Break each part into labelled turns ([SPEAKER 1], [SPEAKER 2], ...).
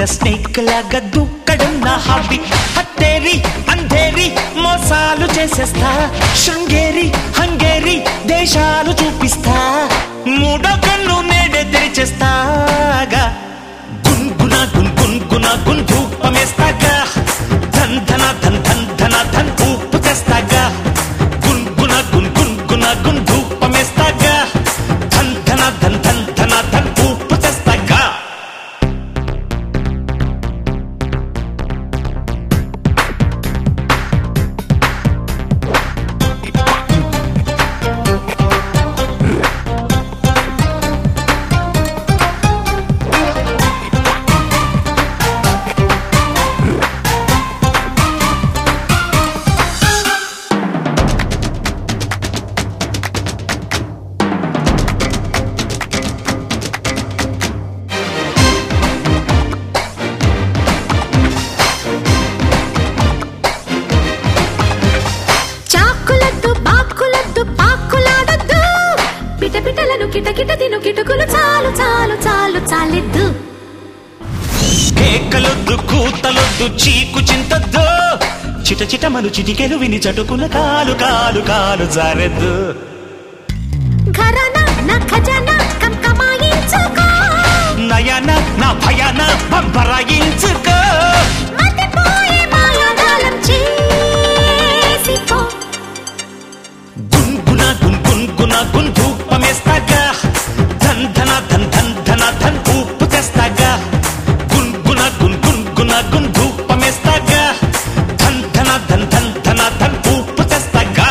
[SPEAKER 1] snake లాగా దూకడం నా హాబీ హత్తేరి అంధేరి మోసాలు చేసేస్తా శృంగేరి హంగేరి దేశాలు చూపిస్తా మూడో కన్ను నేడే తెరిచేస్తాగా గున్గున గున్ గున్గున గున్ ధూపమేస్తాగా ధన్ ధన ధన్ ధన్ ధన ధన్ ఊపు తెస్తాగా గున్గున గున్ గున్గున గున్ ధూపమేస్తాగా ధన్ ధన ధన్ ధన్ ధన ధన్ ఊపు తెస్తాగా
[SPEAKER 2] చాకులద్దు బాకులద్దు పాకులాడద్దు పిటపిటలను కిటకిట తిను కిటుకులు చాలు చాలు చాలు చాలెద్దు
[SPEAKER 1] కేకలొద్దు కూతలొద్దు చీకు చింతద్దు చిట చిటమను చిటికెలు విని చటుకున కాలు కాలు కాలు జారెద్దు
[SPEAKER 2] ఘరాన నా ఖజానా కంకమాయించుకో
[SPEAKER 1] నయన నా భయాన బంబరాయించుకో
[SPEAKER 2] మతిపోయే మాయాజాలం చేసిపో
[SPEAKER 1] గున్గున గున్ గున్గున గున్ ధూపమేస్తాగా ధన్ ధన ధన్ ధన్ ధన ధన్ ఊపు తెస్తాగా గున్గున గున్ గున్గున గున్ ధూపమేస్తాగా ధన్ ధన ధన్ ధన్ ధన ధన్ ఊపు తెస్తాగా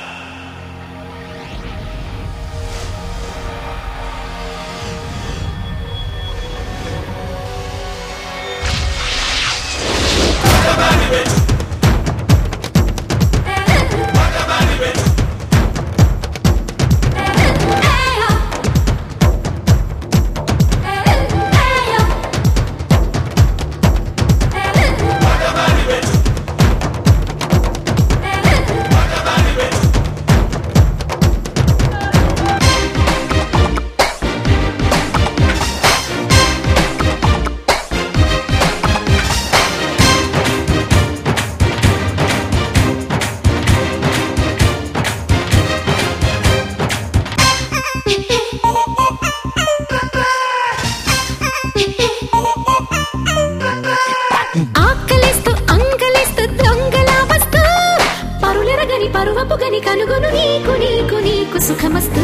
[SPEAKER 2] ఆకలిస్తూ అంగలిస్తూ దొంగలా వస్తూ పరులెరగని పరువపు గని కనుగొను నీకు నీకు నీకు సుఖమస్తు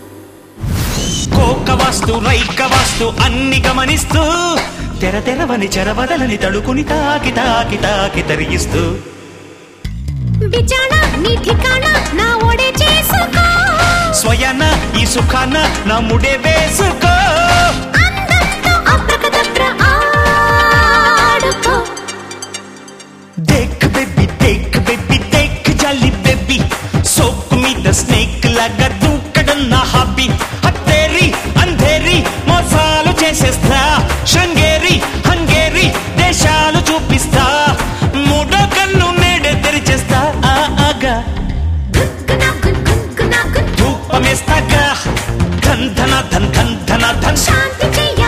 [SPEAKER 1] కోక వాస్తు రైక వాస్తు అన్ని గమనిస్తూ తెర తెరవని చెరవదలని తడుకుని తాకి తాకి తాకి తరిగిస్తూ
[SPEAKER 2] బిచాణ నీ ఠికాణ నా ఓడే చేసుకో
[SPEAKER 1] స్వయాన ఈ సుఖాన నా ముడే వేసుకో
[SPEAKER 2] అందంతో అబ్రకదబ్ర ఆడుకో
[SPEAKER 1] దేక్ బేబీ దేక్ బేబీ దేక్ జాలి బేబీ సోకు మీద స్నేక్ లాగా దూకడం నా హాబీ హత్తేరి అంధేరి మోసాలు చేసేస్తా శృంగేరి హంగేరి దేశాలు చూపిస్తా మూడో కన్ను నేడే తెరిచేస్తా ఆ ఆగా
[SPEAKER 2] గున్ గున్ గున్ గున్ గున్
[SPEAKER 1] ధూపమేస్తాగా ధన్ ధన ధన్ ధన్ ధన ధన్
[SPEAKER 2] శాంతి చెయ్య